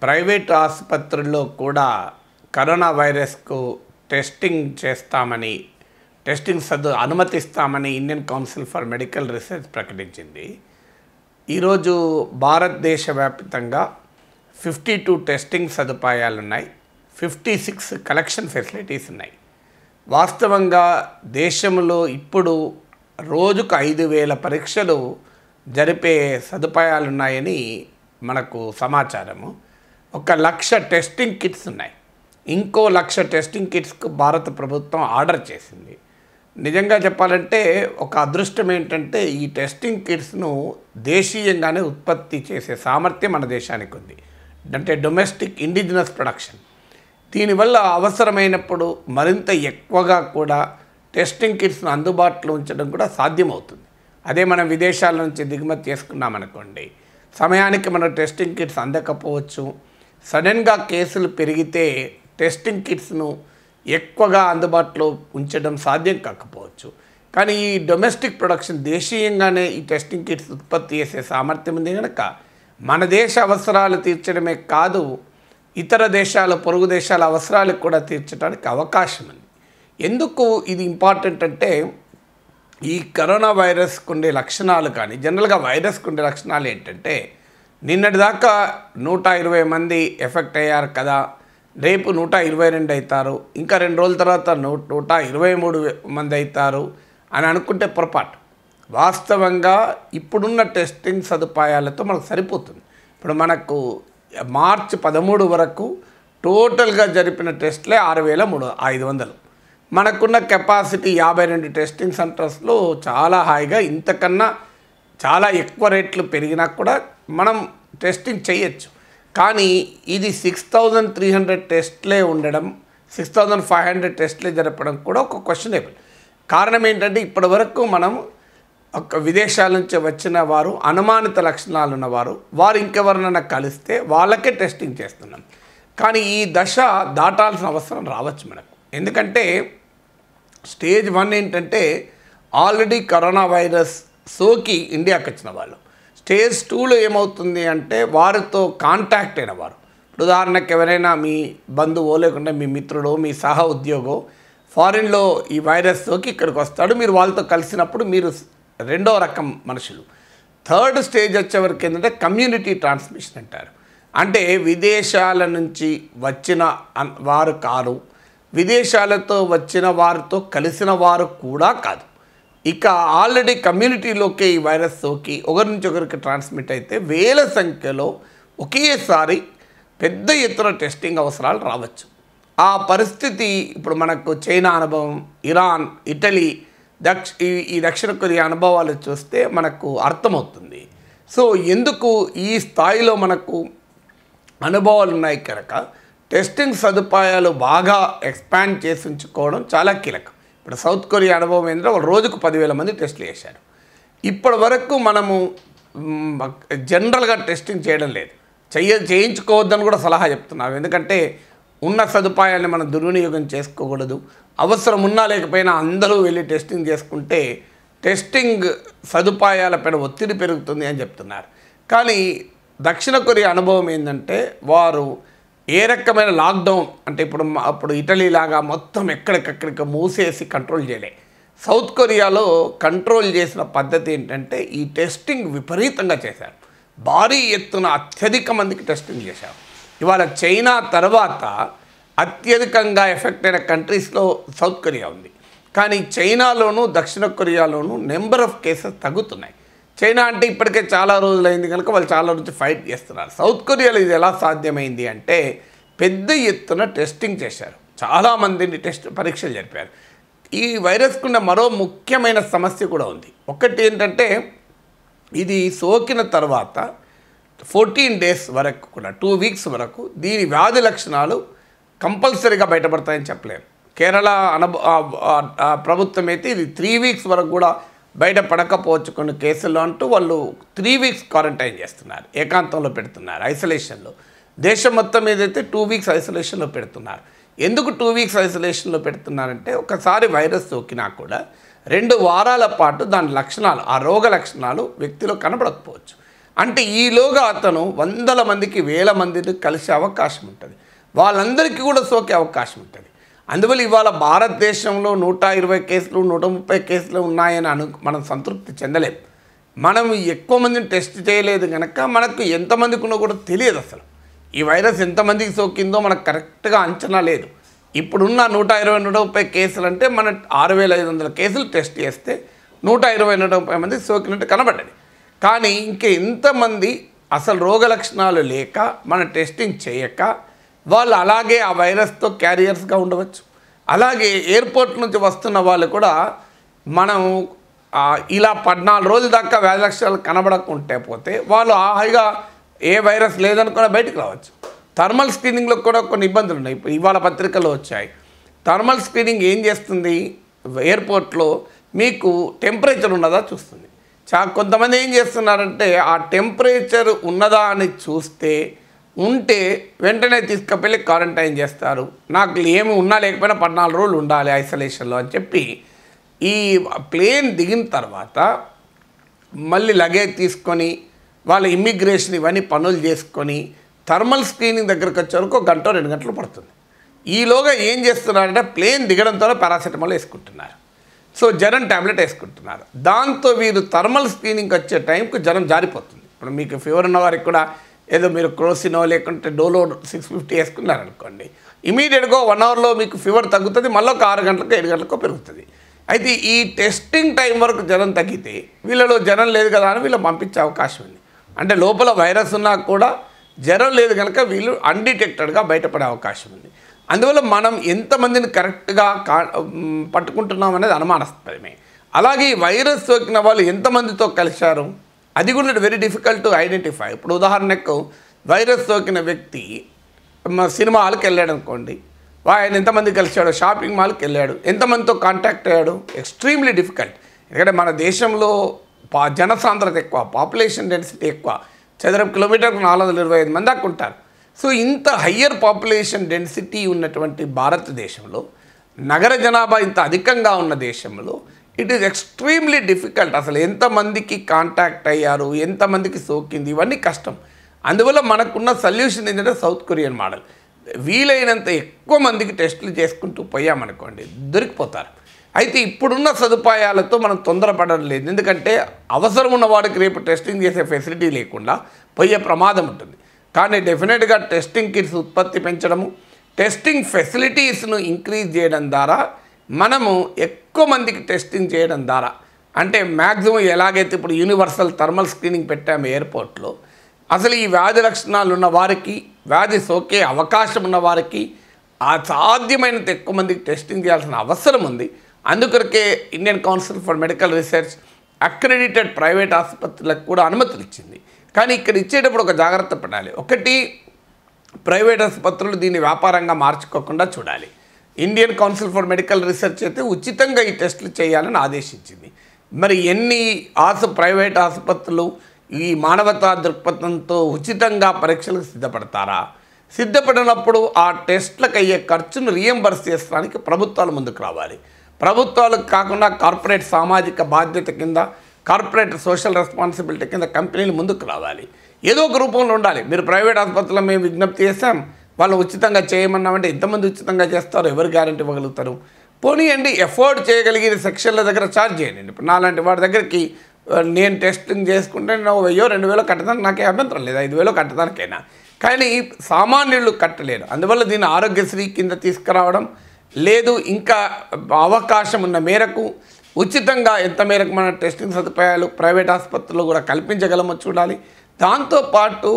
private ఆసుపత్రుల్లో కూడా corona వైరస్కు టెస్టింగ్ చేస్తామని టెస్టింగ్ సదు అనుమతిస్తామని Indian council for medical research ప్రకటించింది ఈరోజు భారతదేశ వ్యాప్తంగా ఫిఫ్టీ టూ టెస్టింగ్ సదుపాయాలు ఉన్నాయి ఫిఫ్టీ సిక్స్ కలెక్షన్ ఫెసిలిటీస్ ఉన్నాయి వాస్తవంగా దేశంలో ఇప్పుడు రోజుకు ఐదు వేల పరీక్షలు జరిపే సదుపాయాలు ఉన్నాయని మనకు సమాచారము ఒక లక్ష టెస్టింగ్ కిట్స్ ఉన్నాయి ఇంకో లక్ష టెస్టింగ్ కిట్స్కు భారత ప్రభుత్వం ఆర్డర్ చేసింది నిజంగా చెప్పాలంటే ఒక అదృష్టం ఏంటంటే ఈ టెస్టింగ్ కిట్స్ను దేశీయంగానే ఉత్పత్తి చేసే సామర్థ్యం మన దేశానికి ఉంది అంటే డొమెస్టిక్ ఇండిజినస్ ప్రొడక్షన్ దీనివల్ల అవసరమైనప్పుడు మరింత ఎక్కువగా కూడా టెస్టింగ్ కిట్స్ను అందుబాటులో ఉంచడం కూడా సాధ్యమవుతుంది అదే మనం విదేశాల నుంచి దిగుమతి చేసుకున్నామనుకోండి సమయానికి మన టెస్టింగ్ కిట్స్ అందకపోవచ్చు సడన్గా కేసులు పెరిగితే టెస్టింగ్ కిట్స్ను ఎక్కువగా అందుబాటులో ఉంచడం సాధ్యం కాకపోవచ్చు కానీ ఈ డొమెస్టిక్ ప్రొడక్షన్ దేశీయంగానే ఈ టెస్టింగ్ కిట్స్ ఉత్పత్తి చేసే సామర్థ్యం ఉంది కనుక మన దేశ అవసరాలు తీర్చడమే కాదు ఇతర దేశాల పొరుగు దేశాల అవసరాలకు కూడా తీర్చడానికి అవకాశం ఉంది ఎందుకు ఇది ఇంపార్టెంట్ అంటే ఈ కరోనా వైరస్కు ఉండే లక్షణాలు కానీ జనరల్గా వైరస్కు ఉండే లక్షణాలు ఏంటంటే నిన్నటిదాకా నూట ఇరవై మంది ఎఫెక్ట్ అయ్యారు కదా రేపు నూట ఇరవై రెండు అవుతారు ఇంకా రెండు రోజుల తర్వాత నూ నూట ఇరవై మూడు మంది అవుతారు అని అనుకుంటే పొరపాటు వాస్తవంగా ఇప్పుడున్న టెస్టింగ్ సదుపాయాలతో మనకు సరిపోతుంది ఇప్పుడు మనకు మార్చి పదమూడు వరకు టోటల్గా జరిపిన టెస్ట్లే ఆరు వేల మూడు ఐదు వందలు మనకున్న కెపాసిటీ యాభై రెండు టెస్టింగ్ సెంటర్స్లో చాలా హాయిగా ఇంతకన్నా చాలా ఎక్కువ రేట్లు పెరిగినా కూడా మనం టెస్టింగ్ చేయొచ్చు కానీ ఇది సిక్స్ థౌజండ్ త్రీ హండ్రెడ్ టెస్ట్లే ఉండడం సిక్స్ థౌజండ్ ఫైవ్ హండ్రెడ్ టెస్ట్లే జరపడం కూడా ఒక క్వశ్చనబుల్ కారణం ఏంటంటే ఇప్పటి వరకు మనం ఒక విదేశాల నుంచి వచ్చిన వారు అనుమానిత లక్షణాలు ఉన్నవారు వారు ఇంకెవరినైనా కలిస్తే వాళ్ళకే టెస్టింగ్ చేస్తున్నాం కానీ ఈ దశ దాటాల్సిన అవసరం రావచ్చు మనకు ఎందుకంటే స్టేజ్ వన్ ఏంటంటే ఆల్రెడీ కరోనా వైరస్ సోకి ఇండియాకి వచ్చిన వాళ్ళు స్టేజ్ టూలో ఏమవుతుంది అంటే వారితో కాంటాక్ట్ అయిన వారు ఇప్పుడు ఉదాహరణకు ఎవరైనా మీ బంధువో లేకుంటే మీ మిత్రుడో మీ సహ ఉద్యోగో ఫారిన్లో ఈ వైరస్ సోకి ఇక్కడికి వస్తాడు మీరు వాళ్ళతో కలిసినప్పుడు మీరు రెండో రకం మనుషులు థర్డ్ స్టేజ్ వచ్చేవరకు ఏంటంటే కమ్యూనిటీ ట్రాన్స్మిషన్ అంటారు అంటే విదేశాల నుంచి వచ్చిన అన్- వారు కారు విదేశాలతో వచ్చిన వారితో కలిసిన వారు కూడా కాదు ఇక ఆల్రెడీ కమ్యూనిటీలోకి ఈ వైరస్ సోకి ఒకరి నుంచి ఒకరికి ట్రాన్స్మిట్ అయితే వేల సంఖ్యలో ఒకేసారి పెద్ద ఎత్తున టెస్టింగ్ అవసరాలు రావచ్చు ఆ పరిస్థితి ఇప్పుడు మనకు చైనా అనుభవం ఇరాన్ ఇటలీ దక్ష ఈ ఈ దక్షిణ కొరియా అనుభవాలు చూస్తే మనకు అర్థమవుతుంది సో ఎందుకు ఈ స్థాయిలో మనకు అనుభవాలు ఉన్నాయి కనుక టెస్టింగ్ సదుపాయాలు బాగా ఎక్స్పాండ్ చేసి ఉంచుకోవడం చాలా కీలకం ఇప్పుడు సౌత్ కొరియా అనుభవం ఏంటంటే వాళ్ళు రోజుకు పదివేల మంది టెస్టులు చేశారు ఇప్పటి వరకు మనము మ్, జనరల్గా టెస్టింగ్ చేయడం లేదు చెయ్య చేయించుకోవద్దని కూడా సలహా చెప్తున్నాం ఎందుకంటే ఉన్న సదుపాయాన్ని మనం దుర్వినియోగం చేసుకోకూడదు అవసరం ఉన్నా లేకపోయినా అందరూ వెళ్ళి టెస్టింగ్ చేసుకుంటే టెస్టింగ్ సదుపాయాలపైన ఒత్తిడి పెరుగుతుంది అని చెప్తున్నారు కానీ దక్షిణ కొరియా అనుభవం ఏంటంటే వారు ఏ రకమైన లాక్డౌన్ అంటే ఇప్పుడు మ- అప్పుడు ఇటలీ లాగా మొత్తం ఎక్కడికక్కడికి మూసేసి కంట్రోల్ చేయలే సౌత్ కొరియాలో కంట్రోల్ చేసిన పద్ధతి ఏంటంటే ఈ టెస్టింగ్ విపరీతంగా చేశారు భారీ ఎత్తున అత్యధిక మందికి టెస్టింగ్ చేశారు ఇవాళ చైనా తర్వాత అత్యధికంగా ఎఫెక్ట్ అయిన కంట్రీస్లో సౌత్ కొరియా ఉంది కానీ చైనాలోను దక్షిణ కొరియాలోను నెంబర్ ఆఫ్ కేసెస్ తగ్గుతున్నాయి చైనా అంటే ఇప్పటికే చాలా రోజులైంది కనుక వాళ్ళు చాలా రోజు ఫైట్ చేస్తున్నారు సౌత్ కొరియాలో ఇది ఎలా సాధ్యమైంది అంటే పెద్ద ఎత్తున టెస్టింగ్ చేశారు చాలామందిని టెస్ట్ పరీక్షలు జరిపారు ఈ వైరస్కున్న మరో ముఖ్యమైన సమస్య కూడా ఉంది ఒకటి ఏంటంటే ఇది సోకిన తర్వాత ఫోర్టీన్ డేస్ వరకు కూడా టూ వీక్స్ వరకు దీని వ్యాధి లక్షణాలు కంపల్సరీగా బయటపడతాయని చెప్పలేరు కేరళ అనుభ ఆ- ఆ- ఆ ప్రభుత్వం అయితే ఇది త్రీ వీక్స్ వరకు కూడా బయటపడకపోవచ్చు కొన్ని కేసుల్లో అంటూ వాళ్ళు త్రీ వీక్స్ క్వారంటైన్ చేస్తున్నారు ఏకాంతంలో పెడుతున్నారు ఐసోలేషన్లో దేశం మొత్తం మీద అయితే టూ వీక్స్ ఐసోలేషన్లో పెడుతున్నారు ఎందుకు టూ వీక్స్ ఐసోలేషన్లో పెడుతున్నారంటే ఒకసారి వైరస్ సోకినా కూడా రెండు వారాల పాటు దాని లక్షణాలు ఆ రోగ లక్షణాలు వ్యక్తిలో కనబడకపోవచ్చు అంటే ఈలోగా అతను వందల మందికి వేల మందిని కలిసే అవకాశం ఉంటుంది వాళ్ళందరికీ కూడా సోకే అవకాశం ఉంటుంది అందువల్ల ఇవాళ భారతదేశంలో నూట ఇరవై కేసులు నూట ముప్పై కేసులు ఉన్నాయని అను మనం సంతృప్తి చెందలేం మనం ఎక్కువ మందిని టెస్ట్ చేయలేదు కనుక మనకు ఎంతమందికి ఉన్నో కూడా తెలియదు అసలు ఈ వైరస్ ఎంతమందికి సోకిందో మనకు కరెక్ట్గా అంచనా లేదు ఇప్పుడున్న నూట ఇరవై నూట ముప్పై కేసులు అంటే మన ఆరు వేల ఐదు వందల కేసులు టెస్ట్ చేస్తే నూట ఇరవై నూట ముప్పై మందికి సోకినట్టు కనబడ్డది కానీ ఇంకా ఎంతమంది అసలు రోగ లక్షణాలు లేక మన టెస్టింగ్ చేయక వాళ్ళు అలాగే ఆ వైరస్తో క్యారియర్స్గా ఉండవచ్చు అలాగే ఎయిర్పోర్ట్ నుంచి వస్తున్న వాళ్ళు కూడా మనం ఆ, ఇలా పద్నాలుగు రోజుల దాకా వ్యాధి లక్షణాలు కనబడకుంటే పోతే వాళ్ళు హాయిగా ఏ వైరస్ లేదనుకున్నా బయటకు రావచ్చు థర్మల్ స్క్రీనింగ్లో కూడా కొన్ని ఇబ్బందులు ఉన్నాయి ఇప్పుడు ఇవాళ పత్రికలో వచ్చాయి థర్మల్ స్క్రీనింగ్ ఏం చేస్తుంది ఎయిర్పోర్ట్లో మీకు టెంపరేచర్ ఉన్నదా చూస్తుంది చా కొంతమంది ఏం చేస్తున్నారంటే ఆ టెంపరేచర్ ఉన్నదా అని చూస్తే ఉంటే వెంటనే తీసుకుపోయి క్వారంటైన్ చేస్తారు నాకు ఏమి ఉన్నా లేకపోయినా పద్నాలుగు రోజులు ఉండాలి ఐసోలేషన్లో అని చెప్పి ఈ ప్లేన్ దిగిన తర్వాత మళ్ళీ లగేజ్ తీసుకొని వాళ్ళ ఇమ్మిగ్రేషన్ ఇవన్నీ పనులు చేసుకొని థర్మల్ స్క్రీనింగ్ దగ్గరకు వచ్చే వరకు ఒక గంట రెండు గంటలు పడుతుంది ఈలోగా ఏం చేస్తున్నారంటే ప్లేన్ దిగడంతో పారాసెటమాల్ వేసుకుంటున్నారు సో జ్వరం ట్యాబ్లెట్ వేసుకుంటున్నారు దాంతో వీరు థర్మల్ స్క్రీనింగ్ వచ్చే టైంకు జ్వరం జారిపోతుంది ఇప్పుడు మీకు ఫీవర్ ఉన్న వారికి కూడా ఏదో మీరు క్రోసినో లేకుంటే డోలో సిక్స్ ఫిఫ్టీ వేసుకున్నారనుకోండి ఇమీడియట్గా వన్ అవర్లో మీకు ఫీవర్ తగ్గుతుంది మళ్ళీ ఒక ఆరు గంటలకు ఏడు గంటలకు పెరుగుతుంది అయితే ఈ టెస్టింగ్ టైం వరకు జ్వరం తగ్గితే వీళ్ళలో జ్వరం లేదు కదా అని వీళ్ళు పంపించే అవకాశం ఉంది అంటే లోపల వైరస్ ఉన్నా కూడా జ్వరం లేదు కనుక వీళ్ళు అన్డిటెక్టెడ్గా బయటపడే అవకాశం ఉంది అందువల్ల మనం ఎంతమందిని కరెక్ట్గా కా మ్, పట్టుకుంటున్నాం అనేది అనుమానాస్పదమే అలాగే ఈ వైరస్ సోకిన వాళ్ళు ఎంతమందితో కలిశారు అది కూడా వెరీ డిఫికల్ట్ టు ఐడెంటిఫై ఇప్పుడు ఉదాహరణకు వైరస్ సోకిన వ్యక్తి మ- సినిమా హాల్కి వెళ్ళాడు అనుకోండి వా- ఆయన ఎంతమంది కలిశాడు షాపింగ్ మాల్కి వెళ్ళాడు ఎంతమందితో కాంటాక్ట్ అయ్యాడు ఎక్స్ట్రీమ్లీ డిఫికల్ట్ ఎందుకంటే మన దేశంలో పా జనసాంద్రత ఎక్కువ పాపులేషన్ డెన్సిటీ ఎక్కువ చదరపు కిలోమీటర్కు నాలుగు వందల ఇరవై ఐదు మంది దాకా ఉంటారు సో ఇంత హయ్యర్ పాపులేషన్ డెన్సిటీ ఉన్నటువంటి భారతదేశంలో నగర జనాభా ఇంత అధికంగా ఉన్న దేశంలో ఇట్ ఈస్ ఎక్స్ట్రీమ్లీ డిఫికల్ట్ అసలు ఎంతమందికి కాంటాక్ట్ అయ్యారు ఎంతమందికి సోకింది ఇవన్నీ కష్టం అందువల్ల మనకున్న సొల్యూషన్ ఏంటంటే సౌత్ కొరియన్ మోడల్ వీలైనంత ఎక్కువ మందికి టెస్టులు చేసుకుంటూ పోయామనుకోండి దొరికిపోతారు అయితే ఇప్పుడున్న సదుపాయాలతో మనం తొందరపడడం లేదు ఎందుకంటే అవసరం ఉన్న వాడికి రేపు టెస్టింగ్ చేసే ఫెసిలిటీ లేకుండా పోయే ప్రమాదం ఉంటుంది కానీ డెఫినెట్గా టెస్టింగ్ కిట్స్ ఉత్పత్తి పెంచడము టెస్టింగ్ ఫెసిలిటీస్ను ఇంక్రీజ్ చేయడం ద్వారా మనము ఎక్కువ మందికి టెస్టింగ్ చేయడం ద్వారా అంటే మ్యాక్సిమం ఎలాగైతే ఇప్పుడు యూనివర్సల్ థర్మల్ స్క్రీనింగ్ పెట్టాము ఎయిర్పోర్ట్లో అసలు ఈ వ్యాధి లక్షణాలు ఉన్న వారికి వ్యాధి సోకే అవకాశం ఉన్న వారికి ఆ సాధ్యమైనంత ఎక్కువ మందికి టెస్టింగ్ చేయాల్సిన అవసరం ఉంది అందుకొరకే Indian council for medical research accredited private ఆసుపత్రులకు కూడా అనుమతులు ఇచ్చింది కానీ ఇక్కడ ఇచ్చేటప్పుడు ఒక జాగ్రత్త పడాలి ఒకటి ప్రైవేట్ ఆసుపత్రులు దీన్ని వ్యాపారంగా మార్చుకోకుండా చూడాలి Indian council for medical research అయితే ఉచితంగా ఈ టెస్టులు చేయాలని ఆదేశించింది మరి ఎన్ని ఆసు ప్రైవేట్ ఆసుపత్రులు ఈ మానవతా దృక్పథంతో ఉచితంగా పరీక్షలకు సిద్ధపడతారా సిద్ధపడినప్పుడు ఆ టెస్ట్లకు అయ్యే ఖర్చును రియంబర్స్ చేసడానికి ప్రభుత్వాలు ముందుకు రావాలి ప్రభుత్వాలకు కాకుండా కార్పొరేట్ సామాజిక బాధ్యత కింద కార్పొరేట్ సోషల్ రెస్పాన్సిబిలిటీ కింద కంపెనీలు ముందుకు రావాలి ఏదో ఒక రూపంలో ఉండాలి మీరు ప్రైవేట్ ఆసుపత్రుల్లో మేము విజ్ఞప్తి చేస్తాం వాళ్ళు ఉచితంగా చేయమన్నామంటే ఎంతమంది ఉచితంగా చేస్తారో ఎవరు గ్యారంటీ ఇవ్వగలుగుతారు పోనీయండి ఎఫోర్డ్ చేయగలిగిన సెక్షన్ల దగ్గర ఛార్జ్ చేయండి ఇప్పుడు నాలాంటి వాడి దగ్గరికి ఆ, నేను టెస్టింగ్ చేసుకుంటే నేను ఓ వెయ్యో రెండు వేలో కట్టడానికి నాకే అభ్యంతరం లేదు ఐదు వేలో కట్టడానికైనా కానీ సామాన్యులు కట్టలేరు అందువల్ల దీన్ని ఆరోగ్యశ్రీ కింద తీసుకురావడం లేదు ఇంకా అవకాశం ఉన్న మేరకు ఉచితంగా ఎంత మేరకు మన టెస్టింగ్ సదుపాయాలు ప్రైవేట్ ఆసుపత్రుల్లో కూడా కల్పించగలమో చూడాలి దాంతోపాటు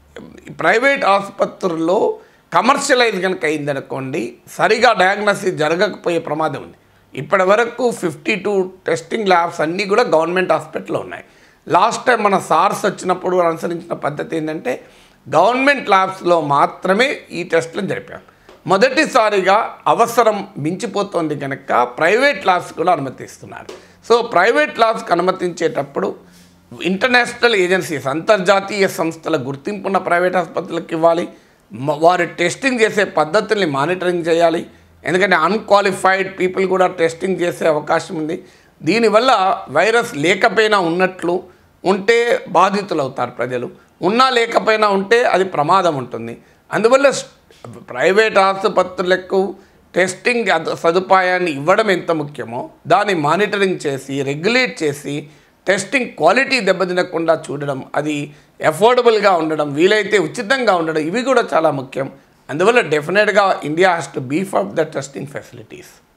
ప్రైవేట్ ఆసుపత్రుల్లో కమర్షియలైజ్ కనుక అయిందనుకోండి సరిగా డయాగ్నోసిస్ జరగకపోయే ప్రమాదం ఉంది ఇప్పటి వరకు ఫిఫ్టీ టూ టెస్టింగ్ ల్యాబ్స్ అన్నీ కూడా గవర్నమెంట్ హాస్పిటల్లో ఉన్నాయి లాస్ట్ టైం మన సార్స్ వచ్చినప్పుడు అనుసరించిన పద్ధతి ఏంటంటే గవర్నమెంట్ ల్యాబ్స్లో మాత్రమే ఈ టెస్టులు జరిపాం మొదటిసారిగా అవసరం మించిపోతోంది కనుక ప్రైవేట్ ల్యాబ్స్ కూడా అనుమతిస్తున్నారు సో ప్రైవేట్ ల్యాబ్స్కి అనుమతించేటప్పుడు ఇంటర్నేషనల్ ఏజెన్సీస్ అంతర్జాతీయ సంస్థల గుర్తింపున్న ప్రైవేట్ ఆసుపత్రులకు ఇవ్వాలి మ- వారు టెస్టింగ్ చేసే పద్ధతుల్ని మానిటరింగ్ చేయాలి ఎందుకంటే అన్క్వాలిఫైడ్ పీపుల్ కూడా టెస్టింగ్ చేసే అవకాశం ఉంది దీనివల్ల వైరస్ లేకపోయినా ఉన్నట్లు ఉంటే బాధితులు అవుతారు ప్రజలు ఉన్నా లేకపోయినా ఉంటే అది ప్రమాదం ఉంటుంది అందువల్ల స్- ప్రైవేట్ ఆసుపత్రులకు టెస్టింగ్ అద- సదుపాయాన్ని ఇవ్వడం ఎంత ముఖ్యమో దాన్ని మానిటరింగ్ చేసి రెగ్యులేట్ చేసి టెస్టింగ్ క్వాలిటీ దెబ్బతినకుండా చూడడం అది అఫోర్డబుల్గా ఉండడం వీలైతే ఉచితంగా ఉండడం ఇవి కూడా చాలా ముఖ్యం అందువల్ల డెఫినెట్గా India has to beef up the testing facilities